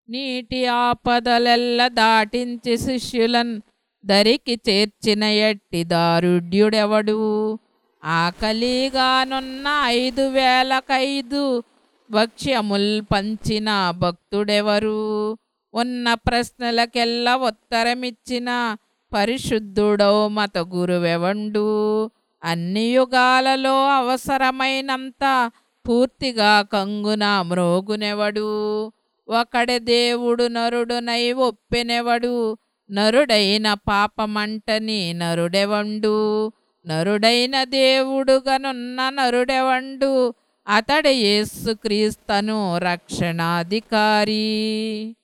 నీటి ఆపదలెల్ల దాటించి శిష్యులన్ దరికి చేర్చిన ఎట్టి దారుడ్యుడెవడు ఆకలిగానున్న ఐదు వేలకైదు భక్ష్యముల్ పంచిన భక్తుడెవరు ఉన్న ప్రశ్నలకెల్లా ఉత్తరమిచ్చిన పరిశుద్ధుడవు మత గురువెవండు అన్ని యుగాలలో అవసరమైనంత పూర్తిగా కంగున మ్రోగునెవడు ఒకడే దేవుడు నరుడునై ఒప్పెనెవడు నరుడైన పాపమంటని నరుడెవండు నరుడైన దేవుడుగనున్న నరుడెవండు అతడు యేసుక్రీస్తను రక్షణాధికారి